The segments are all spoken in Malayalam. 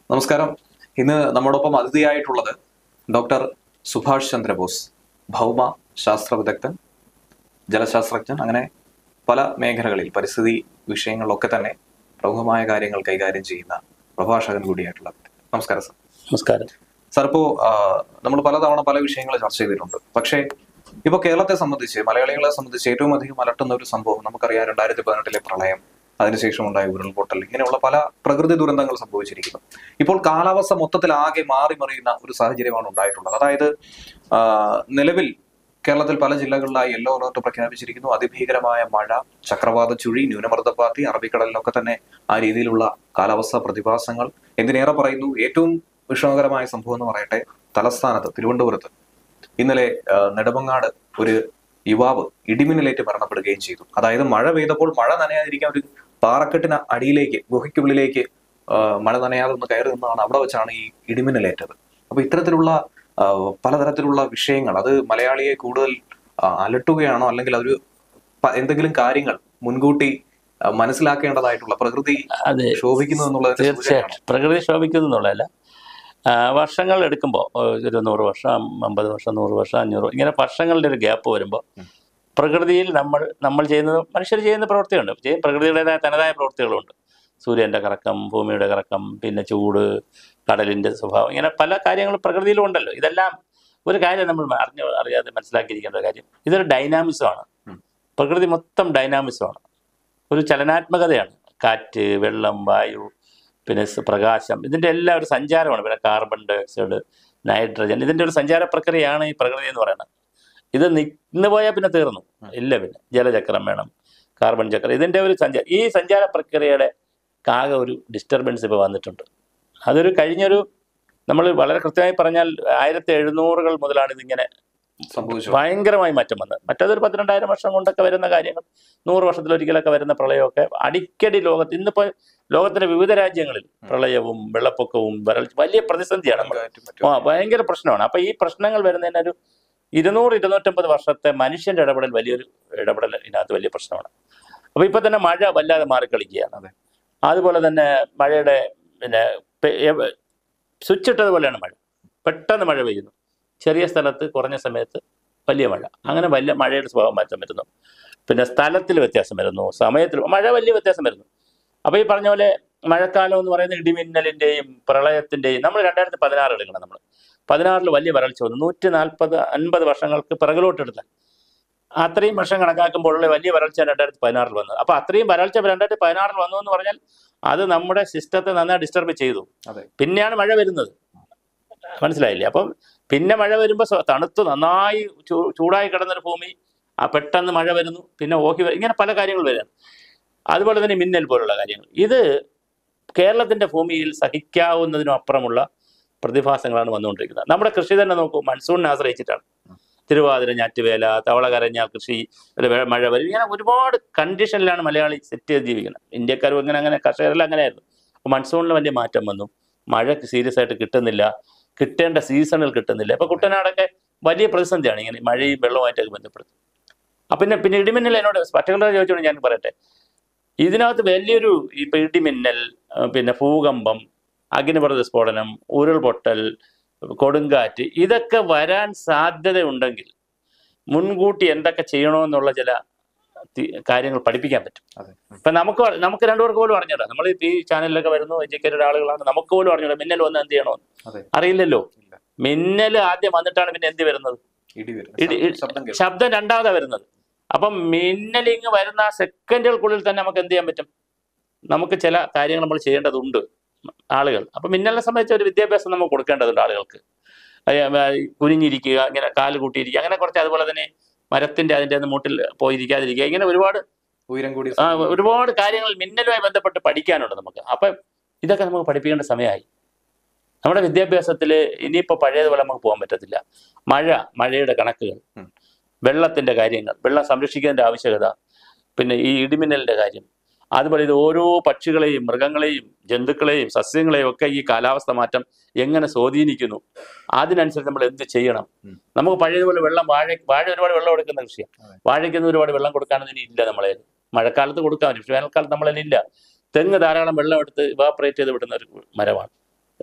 നമസ്കാരം ഇന്ന് നമ്മോടൊപ്പം അതിഥിയായിട്ടുള്ളത് ഡോക്ടർ സുഭാഷ് ചന്ദ്രബോസ് ഭൗമ ശാസ്ത്ര വിദഗ്ധൻ ജലശാസ്ത്രജ്ഞൻ അങ്ങനെ പല മേഖലകളിൽ പരിസ്ഥിതി വിഷയങ്ങളിലൊക്കെ തന്നെ പ്രമുഖമായ കാര്യങ്ങൾ കൈകാര്യം ചെയ്യുന്ന പ്രഭാഷകൻ കൂടിയായിട്ടുള്ള വ്യക്തി. നമസ്കാരം സർ നമസ്കാരം സാർ ഇപ്പോ നമ്മൾ പലതവണ പല വിഷയങ്ങൾ ചർച്ച ചെയ്തിട്ടുണ്ട് പക്ഷേ ഇപ്പൊ കേരളത്തെ സംബന്ധിച്ച് മലയാളികളെ സംബന്ധിച്ച് ഏറ്റവും അധികം അലട്ടുന്ന ഒരു സംഭവം നമുക്കറിയാം രണ്ടായിരത്തി പതിനെട്ടിലെ പ്രളയം അതിനുശേഷം ഉണ്ടായ ഉരുൾപൊട്ടൽ ഇങ്ങനെയുള്ള പല പ്രകൃതി ദുരന്തങ്ങൾ സംഭവിച്ചിരിക്കുന്നു ഇപ്പോൾ കാലാവസ്ഥ മൊത്തത്തിൽ ആകെ മാറി മറിയുന്ന ഒരു സാഹചര്യമാണ് ഉണ്ടായിട്ടുള്ളത് അതായത് ആ, നിലവിൽ കേരളത്തിൽ പല ജില്ലകളിലായി യെല്ലോ അലർട്ട് പ്രഖ്യാപിച്ചിരിക്കുന്നു അതിഭീകരമായ മഴ ചക്രവാത ചുഴി ന്യൂനമർദ്ദപാത്തി അറബിക്കടലിലൊക്കെ തന്നെ ആ രീതിയിലുള്ള കാലാവസ്ഥാ പ്രതിഭാസങ്ങൾ എന്തിനേറെ പറയുന്നു ഏറ്റവും വിഷമകരമായ സംഭവം എന്ന് പറയട്ടെ തലസ്ഥാനത്ത് തിരുവനന്തപുരത്ത് ഇന്നലെ ആ, നെടുമങ്ങാട് ഒരു യുവാവ് ഇടിമിന്നലേറ്റ് മരണപ്പെടുകയും ചെയ്തു അതായത് മഴ പെയ്തപ്പോൾ മഴ നനയാതിരിക്കാൻ ഒരു പാറക്കെട്ടിന് അടിയിലേക്ക് ഗുഹയ്ക്കുള്ളിലേക്ക് ആ, മഴ നനയാതെ ഒന്ന് കയറി നിന്നതാണ് അവിടെ വെച്ചാണ് ഈ ഇടിമിന്നലേറ്റത് അപ്പൊ ഇത്തരത്തിലുള്ള ആ, പലതരത്തിലുള്ള വിഷയങ്ങൾ അത് മലയാളിയെ കൂടുതൽ ആ, അലട്ടുകയാണോ അല്ലെങ്കിൽ അതൊരു പ- എന്തെങ്കിലും കാര്യങ്ങൾ മുൻകൂട്ടി ആ, മനസ്സിലാക്കേണ്ടതായിട്ടുള്ള പ്രകൃതി അതെ ശോഭിക്കുന്നു എന്നുള്ളതിന്റെ സൂചനയാണ് തീർച്ചയായിട്ടും പ്രകൃതി ശോഭിക്കുന്നു എന്നുള്ളതല്ല ആ, വർഷങ്ങൾ എടുക്കുമ്പോൾ ഒരു നൂറ് വർഷം അമ്പത് വർഷം നൂറ് വർഷം അഞ്ഞൂറ് ഇങ്ങനെ വർഷങ്ങളുടെ ഒരു ഗ്യാപ്പ് വരുമ്പോൾ ഉം. പ്രകൃതിയിൽ നമ്മൾ നമ്മൾ ചെയ്യുന്നത് മനുഷ്യർ ചെയ്യുന്ന പ്രവൃത്തിയുണ്ട് ചെയ്യും പ്രകൃതിയുടേതായ തനതായ പ്രവൃത്തികളുണ്ട് സൂര്യൻ്റെ കറക്കം ഭൂമിയുടെ കറക്കം പിന്നെ ചൂട് കടലിൻ്റെ സ്വഭാവം ഇങ്ങനെ പല കാര്യങ്ങളും പ്രകൃതിയിലും ഉണ്ടല്ലോ ഇതെല്ലാം ഒരു കാര്യം നമ്മൾ അറിഞ്ഞ് അറിയാതെ മനസ്സിലാക്കിയിരിക്കേണ്ട ഒരു കാര്യം ഇതൊരു ഡൈനാമിസമാണ് ഉം. പ്രകൃതി മൊത്തം ഡൈനാമിസമാണ് ഒരു ചലനാത്മകതയാണ് കാറ്റ് വെള്ളം വായു പിന്നെ സ് പ്രകാശം ഇതിൻ്റെ എല്ലാം ഒരു സഞ്ചാരമാണ് പിന്നെ കാർബൺ ഡൈ ഓക്സൈഡ് നൈട്രജൻ ഇതിൻ്റെ ഒരു സഞ്ചാര പ്രക്രിയയാണ് ഈ പ്രകൃതി എന്ന് പറയുന്നത് ഇത് നിന്ന് പോയാൽ പിന്നെ തീർന്നു ഇല്ല പിന്നെ ജലചക്രം വേണം കാർബൺ ചക്രം ഇതിൻ്റെ ഒരു സഞ്ചാര ഈ സഞ്ചാര പ്രക്രിയയുടെ ആകെ ഒരു ഡിസ്റ്റർബൻസ് ഇപ്പോൾ വന്നിട്ടുണ്ട് അതൊരു കഴിഞ്ഞൊരു നമ്മൾ വളരെ കൃത്യമായി പറഞ്ഞാൽ ആയിരത്തി എഴുന്നൂറുകൾ മുതലാണ് ഇതിങ്ങനെ സംഭവിച്ചു ഭയങ്കരമായി മാറ്റം വന്നത് മറ്റേതൊരു പന്ത്രണ്ടായിരം വർഷം കൊണ്ടൊക്കെ വരുന്ന കാര്യങ്ങൾ നൂറ് വർഷത്തിലൊരിക്കലൊക്കെ വരുന്ന പ്രളയമൊക്കെ അടിക്കടി ലോകത്ത് ഇന്നിപ്പോൾ ലോകത്തിന്റെ വിവിധ രാജ്യങ്ങളിൽ പ്രളയവും വെള്ളപ്പൊക്കവും വരൾച്ച വലിയ പ്രതിസന്ധിയാണ് നമ്മൾ ആ ഭയങ്കര പ്രശ്നമാണ് അപ്പൊ ഈ പ്രശ്നങ്ങൾ വരുന്നതിന് ഒരു ഇരുന്നൂറ് ഇരുന്നൂറ്റമ്പത് വർഷത്തെ മനുഷ്യന്റെ ഇടപെടൽ വലിയൊരു ഇടപെടൽ ഇതിനകത്ത് വലിയ പ്രശ്നമാണ് അപ്പൊ ഇപ്പൊ തന്നെ മഴ വല്ലാതെ മാറിക്കളിക്കുകയാണ് അതെ. അതുപോലെ തന്നെ മഴയുടെ പിന്നെ പെ- എവ- സ്വിച്ച് ഇട്ടതുപോലെയാണ് മഴ പെട്ടെന്ന് മഴ പെയ്യുന്നു ചെറിയ സ്ഥലത്ത് കുറഞ്ഞ സമയത്ത് വലിയ മഴ അങ്ങനെ വലിയ മഴയുടെ സ്വഭാവം മാറ്റം വരുന്നു പിന്നെ സ്ഥലത്തിൽ വ്യത്യാസം വരുന്നു സമയത്തിൽ മഴ വലിയ വ്യത്യാസം വരുന്നു അപ്പോൾ ഈ പറഞ്ഞ പോലെ മഴക്കാലം എന്ന് പറയുന്നത് ഇടിമിന്നലിൻ്റെയും പ്രളയത്തിൻ്റെയും നമ്മൾ രണ്ടായിരത്തി പതിനാറ് എടുക്കണം നമ്മൾ പതിനാറിൽ വലിയ വരൾച്ച വന്നു നൂറ്റി നാൽപ്പത് അൻപത് വർഷങ്ങൾക്ക് പിറകിലോട്ട് എടുത്താൽ അത്രയും വർഷം കണക്കാക്കുമ്പോഴുള്ള വലിയ വരൾച്ച രണ്ടായിരത്തി പതിനാറിൽ വന്നത് അപ്പോൾ അത്രയും വരൾച്ച രണ്ടായിരത്തി പതിനാറിൽ വന്നു എന്ന് പറഞ്ഞാൽ അത് നമ്മുടെ സിസ്റ്റത്തെ നന്നായി ഡിസ്റ്റർബ് ചെയ്തു അതെ. പിന്നെയാണ് മഴ വരുന്നത് മനസ്സിലായില്ലേ അപ്പം പിന്നെ മഴ വരുമ്പോൾ തണുത്ത് നന്നായി ചൂ- ചൂടായി കിടന്നൊരു ഭൂമി ആ പെട്ടെന്ന് മഴ വരുന്നു പിന്നെ ഓഹി വരും ഇങ്ങനെ പല കാര്യങ്ങൾ വരാം അതുപോലെ തന്നെ മിന്നൽ പോലുള്ള കാര്യങ്ങൾ ഇത് കേരളത്തിന്റെ ഭൂമിയിൽ സഹിക്കാവുന്നതിനും അപ്പുറമുള്ള പ്രതിഭാസങ്ങളാണ് വന്നുകൊണ്ടിരിക്കുന്നത് നമ്മുടെ കൃഷി തന്നെ നോക്കൂ മൺസൂണിനെ ആശ്രയിച്ചിട്ടാണ് തിരുവാതിര ഞാറ്റുവേല തവള കരഞ്ഞാൽ കൃഷി ഒരു വേ- മഴ വരും ഇങ്ങനെ ഒരുപാട് കണ്ടീഷനിലാണ് മലയാളി സെറ്റ് ചെയ്ത് ജീവിക്കുന്നത് ഇന്ത്യക്കാരും അങ്ങനെ അങ്ങനെ കർഷകരെല്ലാം അങ്ങനെയായിരുന്നു അപ്പോൾ മൺസൂണിൽ വലിയ മാറ്റം വന്നു മഴ സീരിയസ് ആയിട്ട് കിട്ടുന്നില്ല കിട്ടേണ്ട സീസണിൽ കിട്ടുന്നില്ല ഇപ്പൊ കുട്ടനാടൊക്കെ വലിയ പ്രതിസന്ധിയാണ് ഇങ്ങനെ മഴയും വെള്ളവുമായിട്ടൊക്കെ ബന്ധപ്പെടുത്തി അപ്പൊ പിന്നെ പിന്നെ ഇടിമിന്നൽ എന്നോട് പർട്ടിക്കുലർ ചോദിച്ചോണ്ട് ഞാൻ പറയട്ടെ ഇതിനകത്ത് വലിയൊരു ഇപ്പൊ ഇടിമിന്നൽ ആ, പിന്നെ ഭൂകമ്പം അഗ്നിപർവ്വത സ്ഫോടനം ഉരുൾപൊട്ടൽ കൊടുങ്കാറ്റ് ഇതൊക്കെ വരാൻ സാധ്യതയുണ്ടെങ്കിൽ മുൻകൂട്ടി എന്തൊക്കെ ചെയ്യണമെന്നുള്ള ചില തി- കാര്യങ്ങൾ പഠിപ്പിക്കാൻ പറ്റും അതെ. ഇപ്പൊ നമുക്ക് അറി- നമുക്ക് രണ്ടുപേർക്ക് പോലും അറിഞ്ഞൂടാ നമ്മൾ ഈ ചാനലിലൊക്കെ വരുന്നു എഡ്യൂക്കേറ്റഡ് ആളുകളാണ് നമുക്ക് പോലും അറിഞ്ഞൂടാ മിന്നൽ വന്ന് എന്ത് ചെയ്യണോ അതെ. അറിയില്ലല്ലോ ഇല്ല. മിന്നൽ ആദ്യം വന്നിട്ടാണ് പിന്നെ എന്ത് വരുന്നത് ഇടി വരും ഇടി- ഇടി- ശബ്ദം കേൾക്കും ശബ്ദം രണ്ടാമതാ വരുന്നത് അപ്പം മിന്നലിങ് വരുന്ന ആ സെക്കൻഡുകൾക്കുള്ളിൽ തന്നെ നമുക്ക് എന്ത് ചെയ്യാൻ പറ്റും നമുക്ക് ചില കാര്യങ്ങൾ നമ്മൾ ചെയ്യേണ്ടതുണ്ട് ആളുകൾ അപ്പം മിന്നലിനെ സംബന്ധിച്ച ഒരു വിദ്യാഭ്യാസം നമുക്ക് കൊടുക്കേണ്ടതുണ്ട് ആളുകൾക്ക് അയ്യ, ആ, കുനിഞ്ഞിരിക്കുക ഇങ്ങനെ കാല് കൂട്ടിയിരിക്കുക അങ്ങനെ കുറച്ച് അതുപോലെ തന്നെ മരത്തിന്റെ അതിന്റെ ഒന്ന് മൂട്ടിൽ പോയിരിക്കാതിരിക്കുക ഇങ്ങനെ ഒരുപാട് ഉയരം കൂടി ആ, ഒരുപാട് കാര്യങ്ങൾ മിന്നലുമായി ബന്ധപ്പെട്ട് പഠിക്കാനുണ്ട് നമുക്ക് അപ്പം ഇതൊക്കെ നമുക്ക് പഠിപ്പിക്കേണ്ട സമയമായി നമ്മുടെ വിദ്യാഭ്യാസത്തിൽ ഇനിയിപ്പോൾ പഴയതുപോലെ നമുക്ക് പോകാൻ പറ്റത്തില്ല മഴ മഴയുടെ കണക്കുകൾ ഉം. വെള്ളത്തിന്റെ കാര്യങ്ങൾ വെള്ളം സംരക്ഷിക്കുന്നതിന്റെ ആവശ്യകത പിന്നെ ഈ ഇടിമിന്നലിന്റെ കാര്യം അതുപോലെ ഇത് ഓരോ പക്ഷികളെയും മൃഗങ്ങളെയും ജന്തുക്കളെയും സസ്യങ്ങളെയും ഒക്കെ ഈ കാലാവസ്ഥ മാറ്റം എങ്ങനെ സ്വാധീനിക്കുന്നു അതിനനുസരിച്ച് നമ്മൾ എന്ത് ചെയ്യണം ഉം. നമുക്ക് പഴയതുപോലെ വെള്ളം വാഴ വാഴ ഒരുപാട് വെള്ളം എടുക്കുന്ന കൃഷിയാണ് അതെ. വാഴയ്ക്കൊന്നും ഒരുപാട് വെള്ളം കൊടുക്കാനൊന്നും ഇനി ഇല്ല നമ്മളെ മഴക്കാലത്ത് കൊടുക്കാൻ പറ്റും പക്ഷെ വേനൽക്കാലത്ത് നമ്മളതിൽ ഇല്ല തെങ്ങ് ധാരാളം വെള്ളം എടുത്ത് ഇവാപ്പറേറ്റ് ചെയ്ത് വിടുന്ന ഒരു മരമാണ്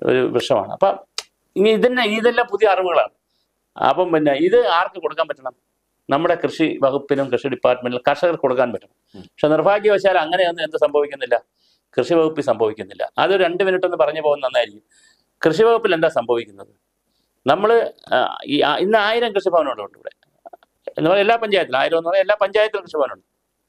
ഒരു വൃക്ഷമാണ് അപ്പം ഇനി ഇതന്നെ ഇതെല്ലാം പുതിയ അറിവുകളാണ് അപ്പം പിന്നെ ഇത് ആർക്ക് കൊടുക്കാൻ പറ്റണം നമ്മുടെ കൃഷി വകുപ്പിനും കൃഷി ഡിപ്പാർട്ട്മെന്റിലും കർഷകർക്ക് കൊടുക്കാൻ പറ്റണം ഉം. പക്ഷെ നിർഭാഗ്യവശാൽ അങ്ങനെയൊന്നും എന്ത് സംഭവിക്കുന്നില്ല കൃഷി വകുപ്പിൽ സംഭവിക്കുന്നില്ല അത് രണ്ട് മിനിറ്റ് ഒന്ന് പറഞ്ഞു പോകുന്നത് നന്നായിരിക്കും കൃഷി വകുപ്പിൽ എന്താ സംഭവിക്കുന്നത് നമ്മൾ ഈ ആ- ഇന്ന് ആയിരം കൃഷിഭവനുണ്ട് ഇവിടെ എന്ന് പറഞ്ഞാൽ എല്ലാ പഞ്ചായത്തിലും ആയിരം എന്ന് പറഞ്ഞാൽ എല്ലാ പഞ്ചായത്തിലും കൃഷിഭവനുണ്ട്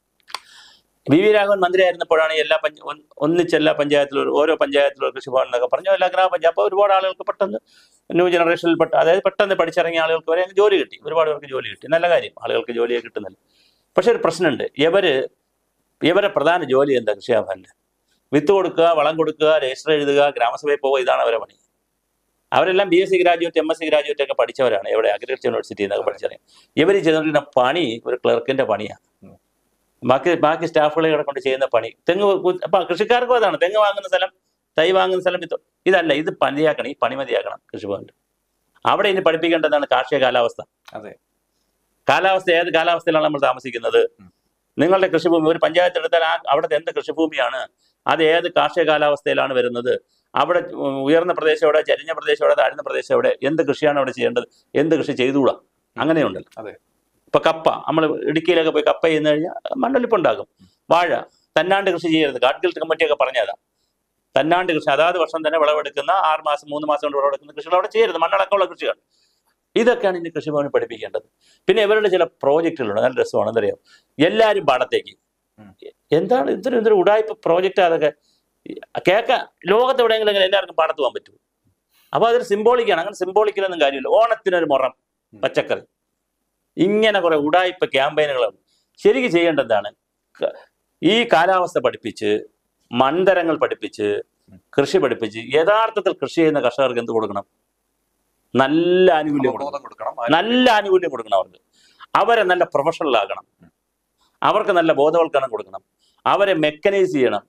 വി വി രാഘവൻ മന്ത്രിയായിരുന്നപ്പോഴാണ് ഈ എല്ലാ പഞ്ച ഒന്ന് ഒന്നിച്ച് എല്ലാ പഞ്ചായത്തിലും ഒരു- ഓരോ പഞ്ചായത്തിലും ഒരു കൃഷിഭവൻ എന്നൊക്കെ പറഞ്ഞു എല്ലാ ഗ്രാമപഞ്ചായത്ത് അപ്പോൾ ഒരുപാട് ആളുകൾക്ക് പെട്ടെന്ന് ന്യൂ ജനറേഷനിൽ പെട്ട അതായത് പെട്ടെന്ന് പഠിച്ചിറങ്ങിയ ആളുകൾക്ക് വരെ അങ്ങ് ജോലി കിട്ടി ഒരുപാട് പേർക്ക് ജോലി കിട്ടി നല്ല കാര്യം ആളുകൾക്ക് ജോലിയെ കിട്ടുന്നില്ല പക്ഷെ ഒരു പ്രശ്നമുണ്ട് ഇവര് ഇവരെ പ്രധാന ജോലി എന്താ കൃഷിഭവനിൽ വിത്ത് കൊടുക്കുക വളം കൊടുക്കുക രജിസ്റ്റർ എഴുതുക ഗ്രാമസഭയിൽ പോവുക ഇതാണ് അവരെ പണി അവരെല്ലാം B S C graduate M S C graduate ഒക്കെ പഠിച്ചവരാണ് എവിടെ അഗ്രികൾച്ചർ യൂണിവേഴ്സിറ്റിയിൽ നിന്നൊക്കെ പഠിച്ചറിയാം ഇവർ ചെയ്തുകൊണ്ടിരുന്ന പണി ഒരു ക്ലർക്കിന്റെ പണിയാണ് ഉം. ബാക്കി ബാക്കി സ്റ്റാഫുകളെ ഇവിടെ കൊണ്ട് ചെയ്യുന്ന പണി തെങ്ങ് കു- അപ്പൊ കൃഷിക്കാർക്കും അതാണ് തെങ്ങ് വാങ്ങുന്ന സ്ഥലം തൈ വാങ്ങുന്ന സ്ഥലം ഇത് ഇതല്ല ഇത് പണിയാക്കണം ഈ പണി മതിയാക്കണം കൃഷിഭവനിൽ അവിടെ ഇനി പഠിപ്പിക്കേണ്ടതാണ് കാർഷിക കാലാവസ്ഥ അതെ കാലാവസ്ഥ ഏത് കാലാവസ്ഥയിലാണ് നമ്മൾ താമസിക്കുന്നത് ഉം. നിങ്ങളുടെ കൃഷിഭൂമി ഒരു പഞ്ചായത്ത് എടുത്താൽ ആ അവിടുത്തെ എന്ത് കൃഷിഭൂമിയാണ് അത് ഏത് കാർഷിക കാലാവസ്ഥയിലാണ് വരുന്നത് അവിടെ ഉം, ഉയർന്ന പ്രദേശം എവിടെ ചരിഞ്ഞ പ്രദേശം എവിടെ താഴ്ന്ന പ്രദേശം എവിടെ എന്ത് കൃഷിയാണ് അവിടെ ചെയ്യേണ്ടത് എന്ത് കൃഷി ചെയ്തുകൂടാ അങ്ങനെയുണ്ടല്ലോ അതെ. ഇപ്പൊ കപ്പ നമ്മൾ ഇടുക്കിയിലൊക്കെ പോയി കപ്പ ചെയ്യുന്ന കഴിഞ്ഞാൽ മണ്ണൊലിപ്പുണ്ടാകും വാഴ തന്നാണ്ട് കൃഷി ചെയ്യരുത് ഗാഡ്ഗിൽറ്റ് കമ്മിറ്റിയൊക്കെ പറഞ്ഞതാ തന്നാണ്ട് കൃഷി അതാത് വർഷം തന്നെ വിളവെടുക്കുന്ന ആറ് മാസം മൂന്ന് മാസം കൊണ്ട് വിളവെടുക്കുന്ന കൃഷികൾ അവിടെ ചെയ്യരുത് മണ്ണടക്കമുള്ള കൃഷികൾ ഇതൊക്കെയാണ് ഇനി കൃഷിഭവന് പഠിപ്പിക്കേണ്ടത് പിന്നെ ഇവരുടെ ചില പ്രോജക്റ്റുകളുണ്ട് നല്ല രസമാണ് എന്തറിയാം എല്ലാവരും പാടത്തേക്ക് ഉം. എന്താണ് ഇതൊരു ഇതൊരു ഉടായ്പ പ്രോജക്റ്റ് അതൊക്കെ കേൾക്ക ലോകത്ത് എവിടെയെങ്കിലും ഇങ്ങനെ എല്ലാവർക്കും പാടത്ത് പോകാൻ പറ്റുമോ അപ്പൊ അതൊരു സിംബോളിക്കാണ് അങ്ങനെ സിംബോളിക്കലൊന്നും കാര്യമില്ല ഓണത്തിനൊരു മുറം ഉം. പച്ചക്കറി ഇങ്ങനെ കുറെ ഉടായ്പ ക്യാമ്പയിനുകളാണ് ശരിക്കും ചെയ്യേണ്ടതാണ് ക- ഈ കാലാവസ്ഥ പഠിപ്പിച്ച് മൺതരങ്ങൾ പഠിപ്പിച്ച് കൃഷി പഠിപ്പിച്ച് യഥാർത്ഥത്തിൽ കൃഷി ചെയ്യുന്ന കർഷകർക്ക് എന്ത് കൊടുക്കണം നല്ല ആനുകൂല്യം കൊടുക്കണം അവബോധം കൊടുക്കണം നല്ല ആനുകൂല്യം കൊടുക്കണം അവർക്ക് അവരെ നല്ല പ്രൊഫഷണൽ ആക്കണം അവർക്ക് നല്ല ബോധവൽക്കരണം കൊടുക്കണം അവരെ മെക്കനൈസ് ചെയ്യണം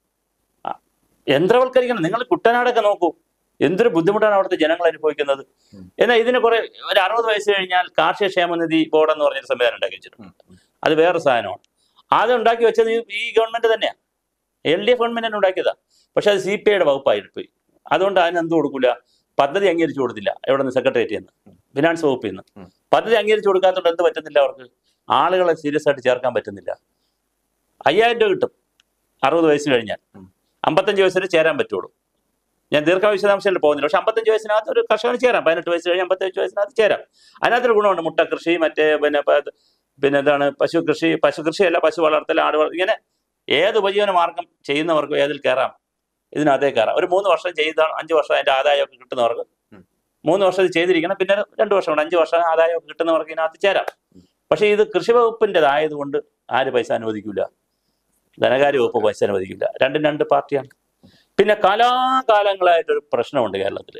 ആ, യന്ത്രവൽക്കരിക്കണം നിങ്ങൾ കുട്ടനാടൊക്കെ നോക്കൂ എന്തൊരു ബുദ്ധിമുട്ടാണ് അവിടുത്തെ ജനങ്ങൾ അനുഭവിക്കുന്നത് ഉം. എന്നാൽ ഇതിന് കുറെ ഒരു അറുപത് വയസ്സ് കഴിഞ്ഞാൽ കാർഷിക ക്ഷേമനിധി ബോർഡ് എന്ന് പറഞ്ഞൊരു സംവിധാനം ഉണ്ടാക്കി വെച്ചിട്ടുണ്ട് ഉം, ഉം. അത് വേറൊരു സാധനമാണ് അത് ഉണ്ടാക്കി വെച്ചത് ഈ- ഈ ഗവൺമെന്റ് തന്നെയാണ് എൽ ഡി എഫ് ഗവൺമെന്റ് തന്നെ ഉണ്ടാക്കിയതാ പക്ഷെ അത് സി പി ഐയുടെ വകുപ്പായിട്ട് പോയി അതുകൊണ്ട് അതിന് എന്ത് കൊടുക്കില്ല പദ്ധതി അംഗീകരിച്ചു കൊടുത്തില്ല എവിടെ നിന്ന് സെക്രട്ടേറിയറ്റിൽ നിന്ന് ഫിനാൻസ് വകുപ്പിൽ നിന്ന് ഉം. പദ്ധതി അംഗീകരിച്ചു കൊടുക്കാത്തതുകൊണ്ട് എന്ത് പറ്റുന്നില്ല അവർക്ക് ആളുകളെ സീരിയസ് ആയിട്ട് ചേർക്കാൻ പറ്റുന്നില്ല അയ്യായിരം രൂപ കിട്ടും അറുപത് വയസ്സ് കഴിഞ്ഞാൽ ഉം. അമ്പത്തഞ്ച് വയസ്സിൽ ചേരാൻ പറ്റുള്ളൂ ഞാൻ ദീർഘ വിശദാംശങ്ങളിൽ പോകുന്നില്ല പക്ഷെ അമ്പത്തഞ്ച് വയസ്സിനകത്ത് ഒരു കർഷകന് ചേരാം പതിനെട്ട് വയസ്സ് കഴിഞ്ഞ് അമ്പത്തഞ്ച് വയസ്സിനകത്ത് ചേരാം അതിനകത്തൊരു ഗുണമുണ്ട് മുട്ട കൃഷി മറ്റേ പിന്നെ പ- പിന്നെ എന്താണ് പശു കൃഷി പശു കൃഷിയല്ല പശു വളർത്തൽ ആട് വളർത്തൽ ഇങ്ങനെ ഏത് ഉപജീവന മാർഗം ചെയ്യുന്നവർക്കും ഏതിൽ കയറാം ഇതിനകത്തേ കയറാം ഒരു മൂന്ന് വർഷം ചെയ്ത അഞ്ച് വർഷം അതിന്റെ ആദായമൊക്കെ കിട്ടുന്നവർക്ക് ഉം. മൂന്ന് വർഷം ഇത് ചെയ്തിരിക്കണം പിന്നെ രണ്ട് വർഷം കൊണ്ട് അഞ്ച് വർഷം ആദായമൊക്കെ കിട്ടുന്നവർക്ക് ഇതിനകത്ത് ചേരാം പക്ഷേ ഇത് കൃഷി വകുപ്പിൻ്റെതായതുകൊണ്ട് ആര് പൈസ അനുവദിക്കില്ല ധനകാര്യ വകുപ്പ് പൈസ അനുവദിക്കില്ല രണ്ടും രണ്ട് പാർട്ടിയാണ് പിന്നെ കലാകാലങ്ങളായിട്ടൊരു പ്രശ്നമുണ്ട് കേരളത്തിൽ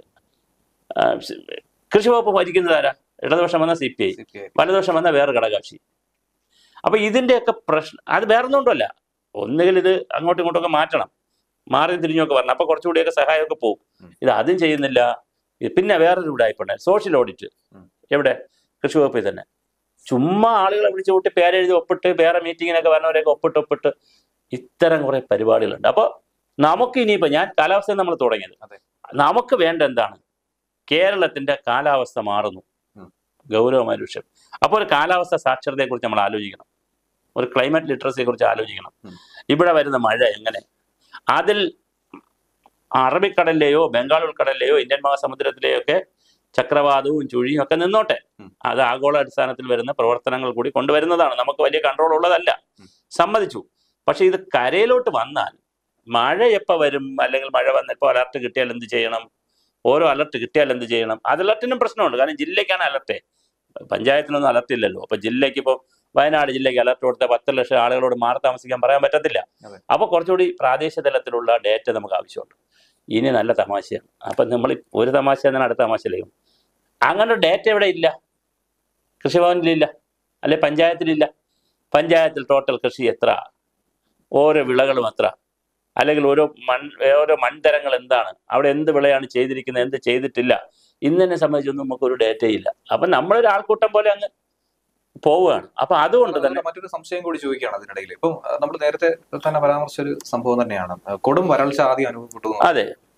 കൃഷി വകുപ്പ് ഭരിക്കുന്നത് ആരാ ഇടതുപക്ഷം വന്ന സി പി ഐ CPI. വലതുപക്ഷം വന്ന വേറെ ഘടകകക്ഷി അപ്പൊ ഇതിന്റെയൊക്കെ പ്രശ്നം അത് വേറെ ഒന്നുകൊണ്ടല്ല ഒന്നുകിൽ ഇത് അങ്ങോട്ടും ഇങ്ങോട്ടും ഒക്കെ മാറ്റണം മാറി തിരിഞ്ഞൊക്കെ വരണം അപ്പൊ കുറച്ചുകൂടിയൊക്കെ സഹായമൊക്കെ പോകും ഉം. ഇത് അതും ചെയ്യുന്നില്ല ഇത് പിന്നെ വേറൊരു ഉടായ്പുണ്ട് സോഷ്യൽ ഓഡിറ്റ് ഉം. എവിടെ കൃഷി വകുപ്പിൽ തന്നെ ചുമ്മാ ആളുകളെ വിളിച്ചു കൂട്ടി പേരെഴുതി ഒപ്പിട്ട് വേറെ മീറ്റിങ്ങിനൊക്കെ വരണവരെയൊക്കെ ഒപ്പിട്ട് ഒപ്പിട്ട് ഇത്തരം കുറെ പരിപാടികളുണ്ട് അപ്പോൾ നമുക്ക് ഇനിയിപ്പോ ഞാൻ കാലാവസ്ഥ നമ്മൾ തുടങ്ങിയത് അതെ. നമുക്ക് വേണ്ട എന്താണ് കേരളത്തിന്റെ കാലാവസ്ഥ മാറുന്നു ഉം. ഗൗരവമായ ഒരു വിഷയം അപ്പോൾ ഒരു കാലാവസ്ഥ സാക്ഷരതയെ കുറിച്ച് നമ്മൾ ആലോചിക്കണം ഒരു ക്ലൈമറ്റ് ലിറ്ററസിയെ കുറിച്ച് ആലോചിക്കണം ഉം. ഇവിടെ വരുന്ന മഴ എങ്ങനെ അതിൽ അറബിക്കടലിലെയോ ബംഗാൾ ഉൾക്കടലിലെയോ ഇന്ത്യൻ മഹാസമുദ്രത്തിലെയോ ഒക്കെ ചക്രവാതവും ചുഴിയും ഒക്കെ നിന്നോട്ടെ ഉം. അത് ആഗോള അടിസ്ഥാനത്തിൽ വരുന്ന പ്രവർത്തനങ്ങൾ കൂടി കൊണ്ടുവരുന്നതാണ് നമുക്ക് വലിയ കൺട്രോൾ ഉള്ളതല്ല ഉം. സമ്മതിച്ചു പക്ഷെ ഇത് കരയിലോട്ട് വന്നാൽ മഴ എപ്പോൾ വരും അല്ലെങ്കിൽ മഴ വന്നപ്പോൾ അലർട്ട് കിട്ടിയാൽ എന്ത് ചെയ്യണം ഓരോ അലർട്ട് കിട്ടിയാൽ എന്ത് ചെയ്യണം അത് അലർട്ടിനും പ്രശ്നമുണ്ട് കാരണം ജില്ലയ്ക്കാണ് അലർട്ട് പഞ്ചായത്തിനൊന്നും അലർട്ട് ഇല്ലല്ലോ അപ്പൊ ജില്ലയ്ക്ക് ഇപ്പോൾ വയനാട് ജില്ലയ്ക്ക് അലർട്ട് കൊടുത്ത പത്ത് ലക്ഷം ആളുകളോട് മാറി താമസിക്കാൻ പറയാൻ പറ്റത്തില്ല അതെ. അപ്പൊ കുറച്ചുകൂടി പ്രാദേശിക തലത്തിലുള്ള ഡേറ്റ നമുക്ക് ആവശ്യമുണ്ട് ഇനി നല്ല തമാശയാണ് അപ്പൊ നമ്മൾ ഒരു തമാശ എന്നാൽ അടുത്ത തമാശയിലേക്കും അങ്ങനെ ഡേറ്റ ഇവിടെ ഇല്ല കൃഷിഭവനിലില്ല അല്ലെ പഞ്ചായത്തിലില്ല പഞ്ചായത്തിൽ ടോട്ടൽ കൃഷി എത്ര ഓരോ വിളകളും എത്ര അല്ലെങ്കിൽ ഓരോ മൺ ഓരോ മൺതരങ്ങൾ എന്താണ് അവിടെ എന്ത് വിളയാണ് ചെയ്തിരിക്കുന്നത് എന്ത് ചെയ്തിട്ടില്ല ഇന്നതിനെ സംബന്ധിച്ചൊന്നും നമുക്ക് ഒരു ഡേറ്റയില്ല അപ്പൊ നമ്മളൊരു ആൾക്കൂട്ടം പോലെ അങ്ങ് പോവുകയാണ് അപ്പൊ അതുകൊണ്ട് തന്നെ അതുപോലെ മറ്റൊരു സംശയം കൂടി ചോദിക്കുകയാണ് അതിനിടയിൽ ഇപ്പം നമ്മൾ നേരത്തെ തന്നെ പരാമർശിച്ച ഒരു സംഭവം തന്നെയാണ് ആ, കൊടും വരൾച്ച ആദ്യം അനുഭവപ്പെട്ടു എന്ന് അതെ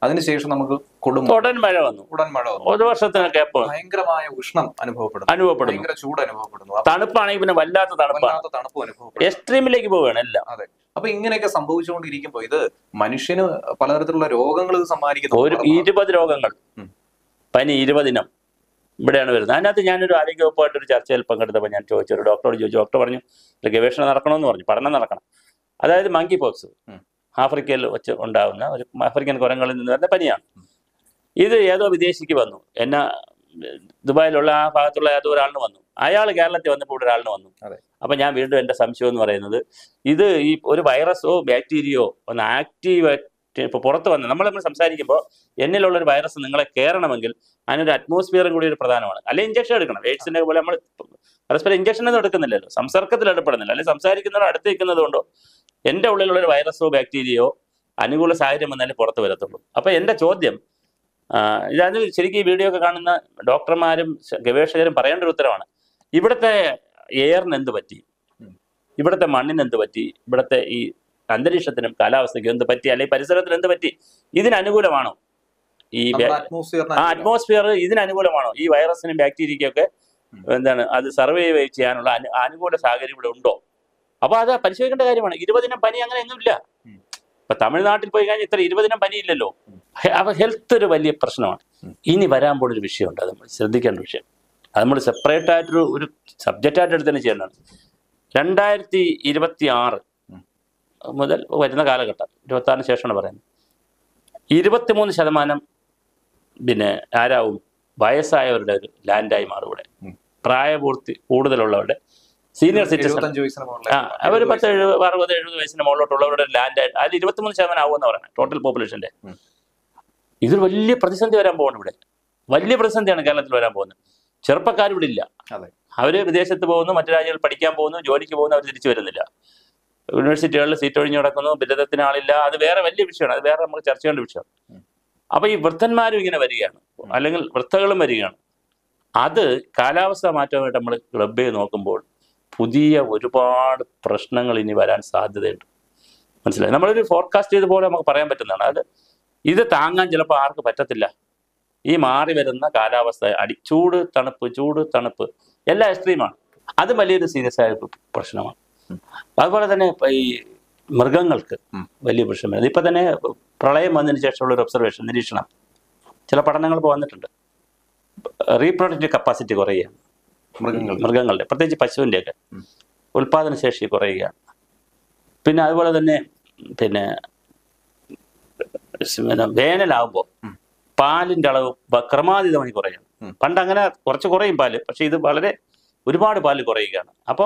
അതിനുശേഷം നമുക്ക് കൊടും ഉടൻ മഴ വന്നു ഉടൻ മഴ വന്നു ഒരു വർഷത്തിന് ഗ്യാപ്പ് ഭയങ്കരമായ ഉഷ്ണം അനുഭവപ്പെടുന്നു അനുഭവപ്പെടുന്നു ഭയങ്കര ചൂട് അനുഭവപ്പെടുന്നു അപ്പൊ തണുപ്പാണെങ്കിൽ പിന്നെ വല്ലാത്ത തണുപ്പാണ് വല്ലാത്ത തണുപ്പ് അനുഭവപ്പെടുന്നു എക്സ്ട്രീമിലേക്ക് പോവുകയാണ് എല്ലാം അതെ അപ്പൊ ഇങ്ങനെയൊക്കെ സംഭവിച്ചുകൊണ്ടിരിക്കുമ്പോ ഇത് മനുഷ്യന് പലതരത്തിലുള്ള രോഗങ്ങൾ ഇത് സമ്മാനിക്കുന്നു ഒരു ഇരുപത് രോഗങ്ങൾ ഉം. പനി ഇരുപതിനം ഇവിടെയാണ് വരുന്നത് അതിനകത്ത് ഞാനൊരു ആരോഗ്യവകുപ്പായിട്ട് ഒരു ചർച്ചയിൽ പങ്കെടുത്തപ്പോൾ ഞാൻ ചോദിച്ചു ഒരു ഡോക്ടറോട് ചോദിച്ചു ഡോക്ടർ പറഞ്ഞു "ഇത് ഗവേഷണം നടക്കണമെന്ന് പറഞ്ഞു പഠനം നടക്കണം അതായത് മങ്കി പോക്സ് ഉം. ആഫ്രിക്കയിൽ വെച്ച് ഉണ്ടാകുന്ന ഒരു ആഫ്രിക്കൻ കുരങ്ങളിൽ നിന്ന് വരുന്ന പനിയാണ് ഇത് ഏതോ വിദേശിക്ക് വന്നു എന്നാ ഉം, ദുബായിലുള്ള ആ ഭാഗത്തുള്ള ഏതോ ഒരാളിന് വന്നു അയാൾ കേരളത്തിൽ വന്നപ്പോൾ ഇവിടെ ഒരാളിന് വന്നു അതെ. അപ്പൊ ഞാൻ വീണ്ടും എന്റെ സംശയം എന്ന് പറയുന്നത് ഇത് ഈ ഒരു വൈറസോ ബാക്ടീരിയയോ ഒന്ന് ആക്റ്റീവ് ഇപ്പൊ പുറത്ത് വന്ന് നമ്മൾ നമ്മൾ സംസാരിക്കുമ്പോൾ എന്നിലുള്ള ഒരു വൈറസ് നിങ്ങളെ കയറണമെങ്കിൽ അതിനൊരു അറ്റ്മോസ്ഫിയറും കൂടി ഒരു പ്രധാനമാണ് അല്ലെങ്കിൽ ഇഞ്ചക്ഷൻ എടുക്കണം എയ്ഡ്സിന്റെ പോലെ നമ്മൾ പരസ്പരം ഇഞ്ചക്ഷൻ ഒന്നും എടുക്കുന്നില്ലല്ലോ സംസർക്കത്തിൽ ഇടപെടുന്നില്ല അല്ലെങ്കിൽ സംസാരിക്കുന്നവർ അടുത്ത് നിൽക്കുന്നത് കൊണ്ടോ എൻ്റെ ഉള്ളിലുള്ള ഒരു വൈറസോ ബാക്ടീരിയയോ അനുകൂല സാഹചര്യം വന്നാലേ പുറത്ത് വരത്തുള്ളൂ അപ്പൊ എൻ്റെ ചോദ്യം ആ, ഇതാണ് ശരിക്കും ഈ വീഡിയോ ഒക്കെ കാണുന്ന ഡോക്ടർമാരും ശ- ഗവേഷകരും പറയേണ്ട ഒരു ഉത്തരവാണ് ഇവിടുത്തെ എയറിന് എന്ത് പറ്റി ഉം. ഇവിടുത്തെ മണ്ണിന് എന്ത് പറ്റി ഇവിടുത്തെ ഈ അന്തരീക്ഷത്തിനും കാലാവസ്ഥയ്ക്കും എന്ത് പറ്റി അല്ലെങ്കിൽ പരിസരത്തിന് എന്ത് പറ്റി ഇതിന് അനുകൂലമാണോ ഈ നമ്മുടെ ബാ- atmosphere-ന് ആ അറ്റ്മോസ്ഫിയർ ഇതിന് അനുകൂലമാണോ ഈ വൈറസിനും ബാക്ടീരിയക്കൊക്കെ ഉം. എന്താണ് അത് സർവൈവ് ചെയ്യാനുള്ള അനു- അനുകൂല സാഹചര്യം ഇവിടെ ഉണ്ടോ അപ്പൊ അത് പരിശോധിക്കേണ്ട കാര്യമാണ് ഇരുപതിനം പനി അങ്ങനെ ഒന്നുമില്ല ഉം. ഇപ്പൊ തമിഴ്നാട്ടിൽ പോയി കഴിഞ്ഞാൽ ഇത്ര ഇരുപതിനം പനി ഇല്ലല്ലോ ഉം. ഹെ- അപ്പൊ ഹെൽത്ത് ഒരു വലിയ പ്രശ്നമാണ് ഉം. ഇനി വരാൻ പോണ ഒരു വിഷയമുണ്ട് അത് നമ്മൾ ശ്രദ്ധിക്കേണ്ട വിഷയം അത് നമ്മൾ സെപ്പറേറ്റ് ആയിട്ടൊരു ഒരു സബ്ജക്റ്റ് ആയിട്ട് എടുത്ത് തന്നെ ചെയ്യേണ്ടതാണ് രണ്ടായിരത്തി ഇരുപത്തി ആറ് ഉം. മുതൽ വരുന്ന കാലഘട്ടം ഇരുപത്തി ആറിന് ശേഷമാണ് പറയുന്നത് ഇരുപത്തിമൂന്ന് ശതമാനം പിന്നെ ആരാവും വയസ്സായവരുടെ ഒരു ലാൻഡായി മാറും ഇവിടെ ഉം. പ്രായപൂർത്തി കൂടുതലുള്ളവരുടെ സീനിയർ സിറ്റിസൺ എഴുപത്തഞ്ച് വയസ്സിന് മുകളിൽ ആ അവർ പത്ത് എഴുപത് അറുപത് എഴുപത് വയസ്സിന് മുകളിലോട്ടുള്ളവരുടെ ലാൻഡ് ആയിട്ട് അതിൽ ഇരുപത്തിമൂന്ന് ശതമാനം ആവുമെന്ന് പറയുന്നത് ടോട്ടൽ പോപ്പുലേഷന്റെ ഉം. ഇതൊരു വലിയ പ്രതിസന്ധി വരാൻ പോകുന്നു ഇവിടെ വലിയ പ്രതിസന്ധിയാണ് കേരളത്തിൽ വരാൻ പോകുന്നത് ചെറുപ്പക്കാർ ഇവിടെ ഇല്ല അതെ. അവര് വിദേശത്ത് പോകുന്നു മറ്റു രാജ്യങ്ങളിൽ പഠിക്കാൻ പോകുന്നു ജോലിക്ക് പോകുന്നു അവർ തിരിച്ചു വരുന്നില്ല യൂണിവേഴ്സിറ്റികളിൽ സീറ്റ് ഒഴിഞ്ഞു കിടക്കുന്നു ബിരുദത്തിന് ആളില്ല അത് വേറെ വലിയ വിഷയമാണ് അത് വേറെ നമുക്ക് ചർച്ച ചെയ്യേണ്ട വിഷയമാണ് ഉം. അപ്പൊ ഈ വൃദ്ധന്മാരും ഇങ്ങനെ വരികയാണ് അല്ലെങ്കിൽ വൃദ്ധകളും വരികയാണ് അത് കാലാവസ്ഥ മാറ്റമായിട്ട് നമ്മൾ ക്ലബ് ചെയ്ത് നോക്കുമ്പോൾ പുതിയ ഒരുപാട് പ്രശ്നങ്ങൾ ഇനി വരാൻ സാധ്യതയുണ്ട് മനസ്സിലായി നമ്മളൊരു ഫോർകാസ്റ്റ് ചെയ്ത പോലെ നമുക്ക് പറയാൻ പറ്റുന്നതാണ് അത് ഇത് താങ്ങാൻ ചിലപ്പോൾ ആർക്ക് പറ്റത്തില്ല ഈ മാറി വരുന്ന കാലാവസ്ഥ അടി ചൂട് തണുപ്പ് ചൂട് തണുപ്പ് എല്ലാം എക്സ്ട്രീമാണ് അത് വലിയൊരു സീരിയസ് ആയ ഒരു പ്രശ്നമാണ് ഉം. അതുപോലെ തന്നെ ഇപ്പൊ ഈ മൃഗങ്ങൾക്ക് ഉം. വലിയ പ്രശ്നമാണ് ഇപ്പൊ തന്നെ പ്രളയം വന്നതിന് ശേഷമുള്ള ഒരു ഒബ്സർവേഷൻ നിരീക്ഷണം ചില പഠനങ്ങൾ ഇപ്പോൾ വന്നിട്ടുണ്ട് റീപ്രൊഡക്റ്റീവ് കപ്പാസിറ്റി കുറയുകയാണ് മൃഗങ്ങൾ മൃഗങ്ങളുടെ പ്രത്യേകിച്ച് പശുവിൻ്റെയൊക്കെ ഉം. ഉൽപാദന ശേഷി കുറയുകയാണ് പിന്നെ അതുപോലെ തന്നെ പിന്നെ സ് പിന്നെ വേനലാകുമ്പോൾ ഉം. പാലിന്റെ അളവ് ബ- ക്രമാതീതമായി കുറയാണ് ഉം. പണ്ട് അങ്ങനെ കുറച്ച് കുറയും പാല് പക്ഷെ ഇത് വളരെ ഒരുപാട് പാല് കുറയുകയാണ് അപ്പം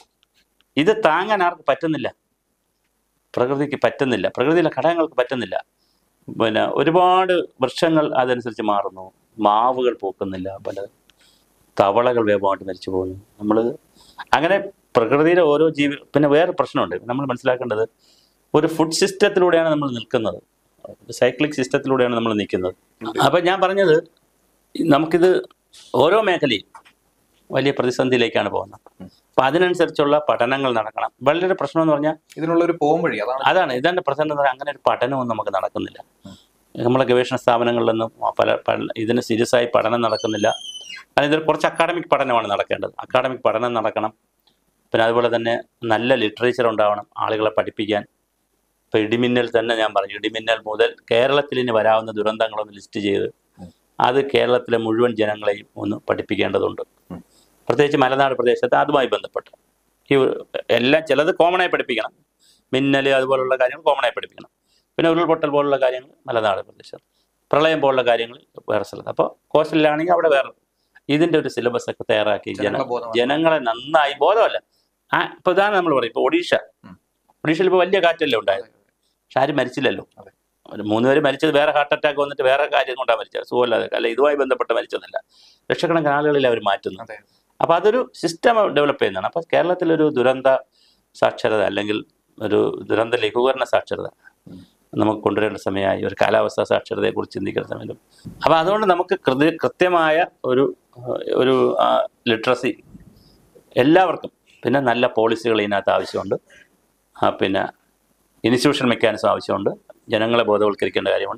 ഇത് താങ്ങാൻ ആർക്ക് പറ്റുന്നില്ല പ്രകൃതിക്ക് പറ്റുന്നില്ല പ്രകൃതിയിലെ ഘടകങ്ങൾക്ക് പറ്റുന്നില്ല പിന്നെ ഒരുപാട് വൃക്ഷങ്ങൾ അതനുസരിച്ച് മാറുന്നു മാവുകൾ പൂക്കുന്നില്ല പല തവളകൾ വേഗമായിട്ട് മരിച്ചു പോകുന്നു നമ്മൾ അങ്ങനെ പ്രകൃതിയിലെ ഓരോ ജീവി പിന്നെ വേറെ പ്രശ്നമുണ്ട് നമ്മൾ മനസ്സിലാക്കേണ്ടത് ഒരു ഫുഡ് സിസ്റ്റത്തിലൂടെയാണ് നമ്മൾ നിൽക്കുന്നത് സൈക്ലിക് സിസ്റ്റത്തിലൂടെയാണ് നമ്മൾ നിൽക്കുന്നത് അപ്പം ഞാൻ പറഞ്ഞത് നമുക്കിത് ഓരോ മേഖലയും വലിയ പ്രതിസന്ധിയിലേക്കാണ് പോകുന്നത് അപ്പം അതിനനുസരിച്ചുള്ള പഠനങ്ങൾ നടക്കണം വളരെ പ്രശ്നം എന്ന് പറഞ്ഞാൽ ഇതിനുള്ള ഒരു പോംവഴി അതാണ് അതാണ് ഇതാണ് പ്രശ്നം എന്ന് പറഞ്ഞാൽ അങ്ങനെ ഒരു പഠനമൊന്നും നമുക്ക് നടക്കുന്നില്ല നമ്മളെ ഗവേഷണ സ്ഥാപനങ്ങളിലൊന്നും പല പല- ഇതിന് സീരിയസ് ആയി പഠനം നടക്കുന്നില്ല അതായത് കുറച്ച് അക്കാഡമിക് പഠനമാണ് നടക്കേണ്ടത് അക്കാഡമിക് പഠനം നടക്കണം പിന്നെ അതുപോലെ തന്നെ നല്ല ലിറ്ററേച്ചർ ഉണ്ടാവണം ആളുകളെ പഠിപ്പിക്കാൻ ഇപ്പൊ ഇടിമിന്നൽ തന്നെ ഞാൻ പറഞ്ഞു ഇടിമിന്നൽ മുതൽ കേരളത്തിൽ ഇനി വരാവുന്ന ദുരന്തങ്ങളൊന്ന് ലിസ്റ്റ് ചെയ്ത് അത് കേരളത്തിലെ മുഴുവൻ ജനങ്ങളെയും ഒന്ന് പഠിപ്പിക്കേണ്ടതുണ്ട് ഉം. പ്രത്യേകിച്ച് മലനാട് പ്രദേശത്ത് അതുമായി ബന്ധപ്പെട്ട് ഈ എല്ലാം ചിലത് കോമൺ ആയി പഠിപ്പിക്കണം മിന്നൽ അതുപോലുള്ള കാര്യങ്ങൾ കോമൺ ആയി പഠിപ്പിക്കണം പിന്നെ ഉരുൾപൊട്ടൽ പോലുള്ള കാര്യങ്ങൾ മലനാട് പ്രദേശത്ത് പ്രളയം പോലുള്ള കാര്യങ്ങൾ വേറെ സ്ഥലത്ത് അപ്പോൾ കോസ്റ്റലിലാണെങ്കിൽ അവിടെ വേറെ ഇതിന്റെ ഒരു സിലബസ് ഒക്കെ തയ്യാറാക്കി ജന ജനങ്ങളെ ബോധവാന്മാർ. ജനങ്ങളെ നന്നായി ബോധമല്ല ആ ഇപ്പൊ ഇതാണ് നമ്മൾ പറയും ഇപ്പൊ ഒഡീഷ ഉം. ഒഡീഷയിൽ ഇപ്പൊ വലിയ കാറ്റല്ലേ ഉണ്ടായത് പക്ഷെ ആരും മരിച്ചില്ലല്ലോ അതെ. ഒരു മൂന്ന് പേര് മരിച്ചത് വേറെ ഹാർട്ട് അറ്റാക്ക് വന്നിട്ട് വേറെ കാര്യം കൊണ്ടാണ് മരിച്ചത് സുഖമില്ലാതെ അല്ല ഇതുമായി ബന്ധപ്പെട്ട് മരിച്ചതല്ല ലക്ഷക്കണക്കിന് ആളുകളിൽ അവർ മാറ്റുന്നു അതെ അപ്പൊ അതൊരു സിസ്റ്റം ഡെവലപ്പ് ചെയ്യുന്നതാണ് അപ്പൊ കേരളത്തിലൊരു ദുരന്ത സാക്ഷരത അല്ലെങ്കിൽ ഒരു ദുരന്ത ലഘൂകരണ സാക്ഷരത ഉം. നമുക്ക് കൊണ്ടുവരേണ്ട സമയമായി ഒരു കാലാവസ്ഥാ സാക്ഷരതയെ കുറിച്ച് ചിന്തിക്കുന്ന സമയം അപ്പൊ അതുകൊണ്ട് നമുക്ക് കൃതി കൃത്യമായ ഒരു ഏഹ്, ഒരു ലിറ്ററസി എല്ലാവർക്കും പിന്നെ നല്ല പോളിസികൾ ഇതിനകത്ത് ആവശ്യമുണ്ട് ആ, പിന്നെ ഇൻസ്റ്റിറ്റ്യൂഷൻ മെക്കാനിസം ആവശ്യമുണ്ട് ജനങ്ങളെ ബോധവൽക്കരിക്കേണ്ട കാര്യമുണ്ട്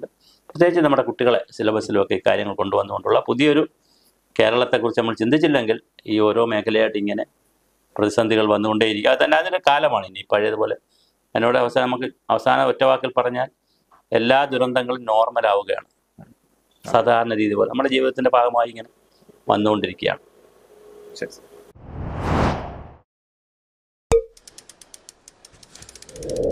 പ്രത്യേകിച്ച് നമ്മുടെ കുട്ടികളെ സിലബസിലുമൊക്കെ ഈ കാര്യങ്ങൾ കൊണ്ടുവന്നുകൊണ്ടുള്ള പുതിയൊരു കേരളത്തെക്കുറിച്ച് നമ്മൾ ചിന്തിച്ചില്ലെങ്കിൽ ഈ ഓരോ മേഖലയായിട്ട് ഇങ്ങനെ പ്രതിസന്ധികൾ വന്നുകൊണ്ടേയിരിക്കും അത് തന്നെ അതിൻ്റെ കാലമാണ് ഇനി പഴയതുപോലെ എന്നോട് അവസാനം നമുക്ക് അവസാന ഒറ്റവാക്കിൽ പറഞ്ഞാൽ എല്ലാ ദുരന്തങ്ങളും നോർമലാവുകയാണ് സാധാരണ രീതി പോലെ നമ്മുടെ ജീവിതത്തിൻ്റെ ഭാഗമായി ഇങ്ങനെ വന്നുകൊണ്ടിരിക്കുകയാണ് ശരി